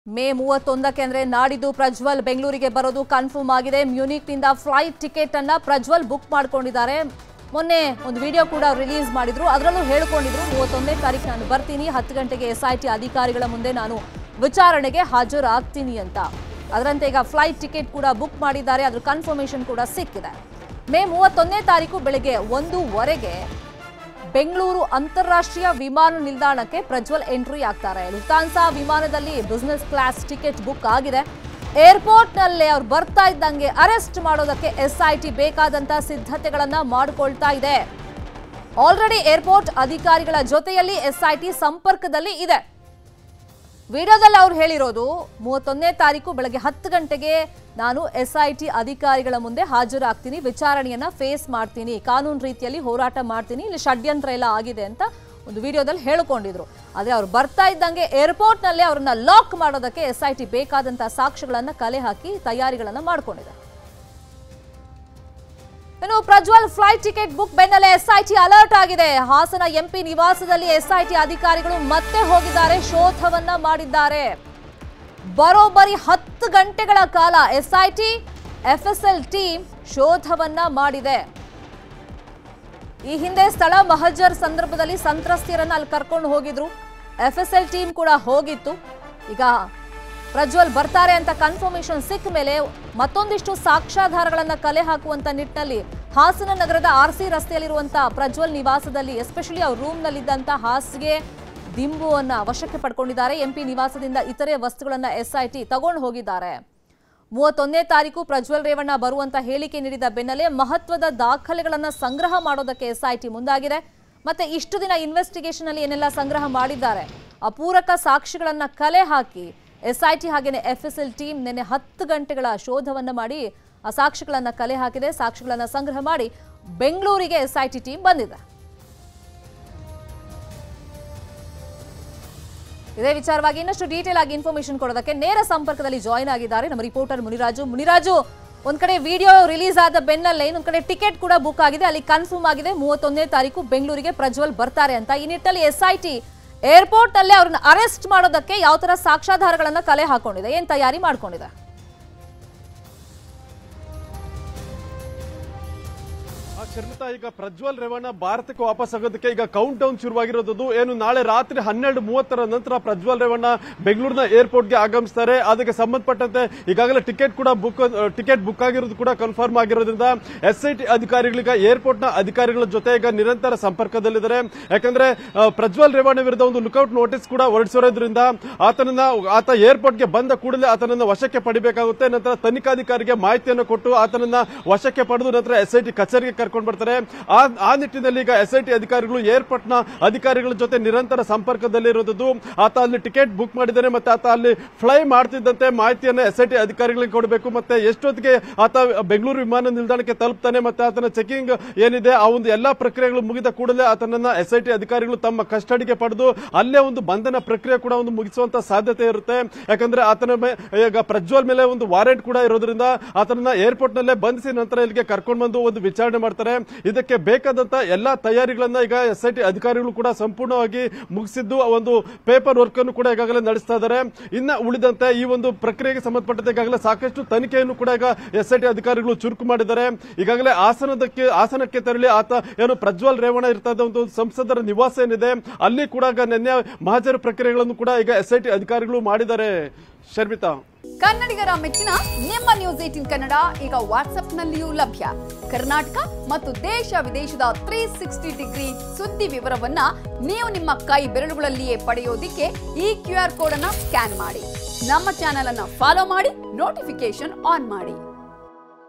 ಮೇ ಮೂವತ್ತೊಂದಕ್ಕೆ ಅಂದ್ರೆ ನಾಡಿದ್ದು ಪ್ರಜ್ವಲ್ ಬೆಂಗಳೂರಿಗೆ ಬರೋದು ಕನ್ಫರ್ಮ್ ಆಗಿದೆ ಮ್ಯೂನಿಕ್ನಿಂದ ಫ್ಲೈಟ್ ಟಿಕೆಟ್ ಅನ್ನ ಪ್ರಜ್ವಲ್ ಬುಕ್ ಮಾಡ್ಕೊಂಡಿದ್ದಾರೆ ಮೊನ್ನೆ ಒಂದು ವಿಡಿಯೋ ಕೂಡ ರಿಲೀಸ್ ಮಾಡಿದ್ರು ಅದರಲ್ಲೂ ಹೇಳ್ಕೊಂಡಿದ್ರು ಮೂವತ್ತೊಂದನೇ ತಾರೀಕು ನಾನು ಬರ್ತೀನಿ ಹತ್ತು ಗಂಟೆಗೆ ಎಸ್ ಐ ಟಿ ಅಧಿಕಾರಿಗಳ ಮುಂದೆ ನಾನು ವಿಚಾರಣೆಗೆ ಹಾಜರಾಗ್ತೀನಿ ಅಂತ ಅದರಂತೆ ಈಗ ಫ್ಲೈಟ್ ಟಿಕೆಟ್ ಕೂಡ ಬುಕ್ ಮಾಡಿದ್ದಾರೆ ಅದ್ರ ಕನ್ಫರ್ಮೇಶನ್ ಕೂಡ ಸಿಕ್ಕಿದೆ ಮೇ ಮೂವತ್ತೊಂದನೇ ತಾರೀಕು ಬೆಳಗ್ಗೆ ಒಂದೂವರೆಗೆ ಬೆಂಗಳೂರು ಅಂತಾರಾಷ್ಟ್ರೀಯ ವಿಮಾನ ನಿಲ್ದಾಣಕ್ಕೆ ಪ್ರಜ್ವಲ್ ಎಂಟ್ರಿ ಆಗ್ತಾರೆ ಲುಫ್ತಾನ್ಸಾ ವಿಮಾನದಲ್ಲಿ ಬಿಸ್ನೆಸ್ ಕ್ಲಾಸ್ ಟಿಕೆಟ್ ಬುಕ್ ಆಗಿದೆ ಏರ್ಪೋರ್ಟ್ ನಲ್ಲೇ ಅವ್ರು ಬರ್ತಾ ಇದ್ದಂಗೆ ಅರೆಸ್ಟ್ ಮಾಡೋದಕ್ಕೆ ಎಸ್ಐಟಿ ಬೇಕಾದಂತ ಸಿದ್ಧತೆಗಳನ್ನ ಮಾಡಿಕೊಳ್ತಾ ಇದೆ ಆಲ್ರೆಡಿ ಏರ್ಪೋರ್ಟ್ ಅಧಿಕಾರಿಗಳ ಜೊತೆಯಲ್ಲಿ ಎಸ್ಐಟಿ ಸಂಪರ್ಕದಲ್ಲಿ ಇದೆ ವಿಡಿಯೋದಲ್ಲಿ ಅವ್ರು ಹೇಳಿರೋದು ಮೂವತ್ತೊಂದನೇ ತಾರೀಕು ಬೆಳಗ್ಗೆ ಹತ್ತು ಗಂಟೆಗೆ ನಾನು ಎಸ್ ಐ ಟಿ ಅಧಿಕಾರಿಗಳ ಮುಂದೆ ಹಾಜರಾಗ್ತೀನಿ ವಿಚಾರಣೆಯನ್ನ ಫೇಸ್ ಮಾಡ್ತೀನಿ ಕಾನೂನು ರೀತಿಯಲ್ಲಿ ಹೋರಾಟ ಮಾಡ್ತೀನಿ ಇಲ್ಲಿ ಷಡ್ಯಂತ್ರ ಎಲ್ಲ ಆಗಿದೆ ಅಂತ ಒಂದು ವಿಡಿಯೋದಲ್ಲಿ ಹೇಳ್ಕೊಂಡಿದ್ರು ಆದ್ರೆ ಅವ್ರು ಬರ್ತಾ ಇದ್ದಂಗೆ ಏರ್ಪೋರ್ಟ್ ನಲ್ಲೇ ಅವ್ರನ್ನ ಲಾಕ್ ಮಾಡೋದಕ್ಕೆ ಎಸ್ ಐ ಟಿ ಬೇಕಾದಂತಹ ಸಾಕ್ಷ್ಯಗಳನ್ನ ಕಲೆ ಹಾಕಿ ತಯಾರಿಗಳನ್ನ ಮಾಡ್ಕೊಂಡಿದೆ ಇನ್ನು ಪ್ರಜ್ವಲ್ ಫ್ಲೈಟ್ ಟಿಕೆಟ್ ಬುಕ್ ಬೆನ್ನಲ್ಲೇ ಎಸ್ಐಟಿ ಅಲರ್ಟ್ ಆಗಿದೆ ಹಾಸನ ಎಂಪಿ ನಿವಾಸದಲ್ಲಿ ಎಸ್ಐಟಿ ಅಧಿಕಾರಿಗಳು ಮತ್ತೆ ಹೋಗಿದ್ದಾರೆ ಶೋಧವನ್ನ ಮಾಡಿದ್ದಾರೆ ಬರೋಬ್ಬರಿ ಹತ್ತು ಗಂಟೆಗಳ ಕಾಲ ಎಸ್ಐಟಿ ಎಫ್ಎಸ್ಎಲ್ ಟೀಮ್ ಶೋಧವನ್ನ ಮಾಡಿದೆ ಈ ಹಿಂದೆ ಸ್ಥಳ ಮಹಜರ್ ಸಂದರ್ಭದಲ್ಲಿ ಸಂತ್ರಸ್ತಿಯರನ್ನ ಅಲ್ಲಿ ಕರ್ಕೊಂಡು ಹೋಗಿದ್ರು ಎಫ್ಎಸ್ಎಲ್ ಟೀಮ್ ಕೂಡ ಹೋಗಿತ್ತು ಈಗ ಪ್ರಜ್ವಲ್ ಬರ್ತಾರೆ ಅಂತ ಕನ್ಫರ್ಮೇಶನ್ ಸಿಕ್ಕ ಮೇಲೆ ಮತ್ತೊಂದಿಷ್ಟು ಸಾಕ್ಷ್ಯಾಧಾರಗಳನ್ನ ಕಲೆ ಹಾಕುವಂತ ನಿಟ್ಟಿನಲ್ಲಿ ಹಾಸನ ನಗರದ ಆರ್ ಸಿ ರಸ್ತೆಯಲ್ಲಿರುವಂತಹ ಪ್ರಜ್ವಲ್ ನಿವಾಸದಲ್ಲಿ ಎಸ್ಪೆಷಲಿ ಅವ್ರ ರೂಮ್ನಲ್ಲಿದ್ದಂತ ಹಾಸಿಗೆ ದಿಂಬುವನ್ನ ವಶಕ್ಕೆ ಪಡ್ಕೊಂಡಿದ್ದಾರೆ ಎಂಪಿ ನಿವಾಸದಿಂದ ಇತರೆ ವಸ್ತುಗಳನ್ನ ಎಸ್ಐಟಿ ತಗೊಂಡು ಹೋಗಿದ್ದಾರೆ ಮೂವತ್ತೊಂದನೇ ತಾರೀಕು ಪ್ರಜ್ವಲ್ ರೇವಣ್ಣ ಬರುವಂತ ಹೇಳಿಕೆ ನೀಡಿದ ಬೆನ್ನಲ್ಲೇ ಮಹತ್ವದ ದಾಖಲೆಗಳನ್ನ ಸಂಗ್ರಹ ಮಾಡೋದಕ್ಕೆ ಎಸ್ಐಟಿ ಮುಂದಾಗಿದೆ ಮತ್ತೆ ಇಷ್ಟು ದಿನ ಇನ್ವೆಸ್ಟಿಗೇಷನ್ ಅಲ್ಲಿ ಏನೆಲ್ಲ ಸಂಗ್ರಹ ಮಾಡಿದ್ದಾರೆ ಅಪೂರಕ ಸಾಕ್ಷಿಗಳನ್ನ ಕಲೆ ಹಾಕಿ ಎಸ್ಐಟಿ ಹಾಗೇನೆ ಎಫ್ಎಸ್ಎಲ್ ಟೀಮ್ ನಿನ್ನೆ ಹತ್ತು ಗಂಟೆಗಳ ಶೋಧವನ್ನ ಮಾಡಿ ಆ ಸಾಕ್ಷಿಗಳನ್ನ ಕಲೆ ಹಾಕಿದೆ ಸಾಕ್ಷಿಗಳನ್ನ ಸಂಗ್ರಹ ಮಾಡಿ ಬೆಂಗಳೂರಿಗೆ ಎಸ್ಐಟಿ ಟೀಮ್ ಬಂದಿದೆ ಇದೇ ವಿಚಾರವಾಗಿ ಇನ್ನಷ್ಟು ಡೀಟೇಲ್ ಆಗಿ ಇನ್ಫಾರ್ಮೇಶನ್ ಕೊಡೋದಕ್ಕೆ ನೇರ ಸಂಪರ್ಕದಲ್ಲಿ ಜಾಯಿನ್ ಆಗಿದ್ದಾರೆ ನಮ್ಮ ರಿಪೋರ್ಟರ್ ಮುನಿರಾಜು ಮುನಿರಾಜು ಒಂದ್ ಕಡೆ ವಿಡಿಯೋ ರಿಲೀಸ್ ಆದ ಬೆನ್ನಲ್ಲೇ ಇನ್ನೊಂದ್ ಕಡೆ ಟಿಕೆಟ್ ಕೂಡ ಬುಕ್ ಆಗಿದೆ ಅಲ್ಲಿ ಕನ್ಫರ್ಮ್ ಆಗಿದೆ ಮೂವತ್ತೊಂದನೇ ತಾರೀಕು ಬೆಂಗಳೂರಿಗೆ ಪ್ರಜ್ವಲ್ ಬರ್ತಾರೆ ಅಂತ ಈ ನಿಟ್ಟಿನಲ್ಲಿ ಎಸ್ಐಟಿ ಏರ್ಪೋರ್ಟ್ ನಲ್ಲೇ ಅವ್ರನ್ನ ಅರೆಸ್ಟ್ ಮಾಡೋದಕ್ಕೆ ಯಾವ ತರ ಸಾಕ್ಷ್ಯಾಧಾರಗಳನ್ನ ಕಲೆ ಹಾಕೊಂಡಿದೆ ಏನ್ ತಯಾರಿ ಮಾಡ್ಕೊಂಡಿದೆ ಆ ಶರ್ಮಿತಾ ಈಗ ಪ್ರಜ್ವಲ್ ರೇವಣ್ಣ ಭಾರತಕ್ಕೆ ವಾಪಸ್ ಆಗೋದಕ್ಕೆ ಈಗ ಕೌಂಟ್ ಡೌನ್ ಶುರುವಾಗಿರೋದು ಏನು ನಾಳೆ ರಾತ್ರಿ ಹನ್ನೆರಡು ಮೂವತ್ತರ ನಂತರ ಪ್ರಜ್ವಲ್ ರೇವಣ್ಣ ಬೆಂಗಳೂರಿನ ಏರ್ಪೋರ್ಟ್ಗೆ ಆಗಮಿಸ್ತಾರೆ ಅದಕ್ಕೆ ಸಂಬಂಧಪಟ್ಟಂತೆ ಈಗಾಗಲೇ ಟಿಕೆಟ್ ಕೂಡ ಬುಕ್ ಟಿಕೆಟ್ ಬುಕ್ ಆಗಿರೋದು ಕೂಡ ಕನ್ಫರ್ಮ್ ಆಗಿರೋದ್ರಿಂದ ಎಸ್ ಐ ಟಿ ಅಧಿಕಾರಿಗಳೀಗ ಏರ್ಪೋರ್ಟ್ನ ಅಧಿಕಾರಿಗಳ ಜೊತೆ ಈಗ ನಿರಂತರ ಸಂಪರ್ಕದಲ್ಲಿದ್ದಾರೆ ಯಾಕಂದ್ರೆ ಆ, ಪ್ರಜ್ವಲ್ ರೇವಣ್ಣ ವಿರುದ್ಧ ಒಂದು ಲುಕೌಟ್ ನೋಟಿಸ್ ಕೂಡ ಹೊರಡಿಸಿರೋದ್ರಿಂದ ಆತನನ್ನ ಆತ ಏರ್ಪೋರ್ಟ್ಗೆ ಬಂದ ಕೂಡಲೇ ಆತನನ್ನ ವಶಕ್ಕೆ ಪಡಿಬೇಕಾಗುತ್ತೆ ನಂತರ ತನಿಖಾಧಿಕಾರಿಗೆ ಮಾಹಿತಿಯನ್ನು ಕೊಟ್ಟು ಆತನನ್ನ ವಶಕ್ಕೆ ಪಡೆದು ನಂತರ ಎಸ್ಐಟಿ ಕಚೇರಿಗೆ ಕರ್ಕೊಂಡು ಬರ್ತಾರೆ ಆ ಆ ನಿಟ್ಟಿನಲ್ಲಿ ಈಗ ಎಸ್ಐಟಿ ಅಧಿಕಾರಿಗಳು ಏರ್ಪೋರ್ಟ್ನ ಅಧಿಕಾರಿಗಳ ಜೊತೆ ನಿರಂತರ ಸಂಪರ್ಕದಲ್ಲಿರೋದು ಆತ ಅಲ್ಲಿ ಟಿಕೆಟ್ ಬುಕ್ ಮಾಡಿದ್ದಾನೆ ಮತ್ತೆ ಆತ ಅಲ್ಲಿ ಫ್ಲೈ ಮಾಡ್ತಿದ್ದಂತೆ ಮಾಹಿತಿಯನ್ನು ಎಸ್ಐಟಿ ಅಧಿಕಾರಿಗಳಿಗೆ ಕೊಡಬೇಕು ಮತ್ತೆ ಎಷ್ಟೊತ್ತಿಗೆ ಆತ ಬೆಂಗಳೂರು ವಿಮಾನ ನಿಲ್ದಾಣಕ್ಕೆ ತಲುಪ್ತಾನೆ ಮತ್ತೆ ಆತನ ಚೆಕಿಂಗ್ ಏನಿದೆ ಆ ಒಂದು ಎಲ್ಲಾ ಪ್ರಕ್ರಿಯೆಗಳು ಮುಗಿದ ಕೂಡಲೇ ಆತನನ್ನ ಎಸ್ಐಟಿ ಅಧಿಕಾರಿಗಳು ತಮ್ಮ ಕಸ್ಟಡಿಗೆ ಪಡೆದು ಅಲ್ಲೇ ಒಂದು ಬಂಧನ ಪ್ರಕ್ರಿಯೆ ಕೂಡ ಒಂದು ಮುಗಿಸುವಂತ ಸಾಧ್ಯತೆ ಇರುತ್ತೆ ಯಾಕಂದ್ರೆ ಆತನ ಮೇ- ಈಗ ಪ್ರಜ್ವಲ್ ಮೇಲೆ ಒಂದು ವಾರೆಂಟ್ ಕೂಡ ಇರೋದ್ರಿಂದ ಆತನನ್ನ ಏರ್ಪೋರ್ಟ್ ನಲ್ಲೇ ಬಂಧಿಸಿ ನಂತರ ಇಲ್ಲಿಗೆ ಕರ್ಕೊಂಡು ಬಂದು ಒಂದು ವಿಚಾರಣೆ ಮಾಡ್ತಾರೆ ಇದಕ್ಕೆ ಬೇಕಾದಂತ ಎಲ್ಲಾ ತಯಾರಿಗಳನ್ನ ಈಗ ಎಸ್ಐಟಿ ಅಧಿಕಾರಿಗಳು ಕೂಡ ಸಂಪೂರ್ಣವಾಗಿ ಮುಗಿಸಿದ್ದು ಆ ಒಂದು ಪೇಪರ್ ವರ್ಕ್ ಅನ್ನು ಕೂಡ ಈಗಾಗಲೇ ನಡೆಸ್ತಾ ಇದ್ದಾರೆ ಇನ್ನ ಉಳಿದಂತೆ ಈ ಒಂದು ಪ್ರಕ್ರಿಯೆಗೆ ಸಂಬಂಧಪಟ್ಟಂತೆ ಈಗಾಗಲೇ ಸಾಕಷ್ಟು ತನಿಖೆಯನ್ನು ಕೂಡ ಈಗ ಎಸ್ಐಟಿ ಅಧಿಕಾರಿಗಳು ಚುರುಕು ಮಾಡಿದ್ದಾರೆ ಈಗಾಗಲೇ ಹಾಸನದಕ್ಕೆ ಹಾಸನಕ್ಕೆ ತೆರಳಿ ಆತ ಏನು ಪ್ರಜ್ವಲ್ ರೇವಣ್ಣ ಇರ್ತಾ ಇದ್ದ ಒಂದು ಸಂಸದರ ನಿವಾಸ ಏನಿದೆ ಅಲ್ಲಿ ಕೂಡ ಈಗ ನಿನ್ನೆ ಮಹಾಜರು ಪ್ರಕ್ರಿಯೆಗಳನ್ನು ಕೂಡ ಈಗ ಎಸ್ಐಟಿ ಅಧಿಕಾರಿಗಳು ಮಾಡಿದ್ದಾರೆ ಶರ್ಮಿತಾ ಕನ್ನಡಿಗರ ಮೆಚ್ಚಿನ ನಿಮ್ಮ ನ್ಯೂಸ್ ಏಟಿನ್ ಕನ್ನಡ ಈಗ ವಾಟ್ಸ್ಆಪ್ನಲ್ಲಿಯೂ ಲಭ್ಯ ಕರ್ನಾಟಕ ಮತ್ತು ದೇಶ ವಿದೇಶದ ತ್ರೀ ಸಿಕ್ಸ್ಟಿ ಡಿಗ್ರಿ ಸುದ್ದಿ ವಿವರವನ್ನ ನೀವು ನಿಮ್ಮ ಕೈ ಬೆರಳುಗಳಲ್ಲಿಯೇ ಪಡೆಯೋದಿಕ್ಕೆ ಈ ಕ್ಯೂ ಆರ್ ಕೋಡ್ ಅನ್ನ ಸ್ಕ್ಯಾನ್ ಮಾಡಿ ನಮ್ಮ ಚಾನೆಲ್ ಅನ್ನ ಫಾಲೋ ಮಾಡಿ ನೋಟಿಫಿಕೇಶನ್ ಆನ್ ಮಾಡಿ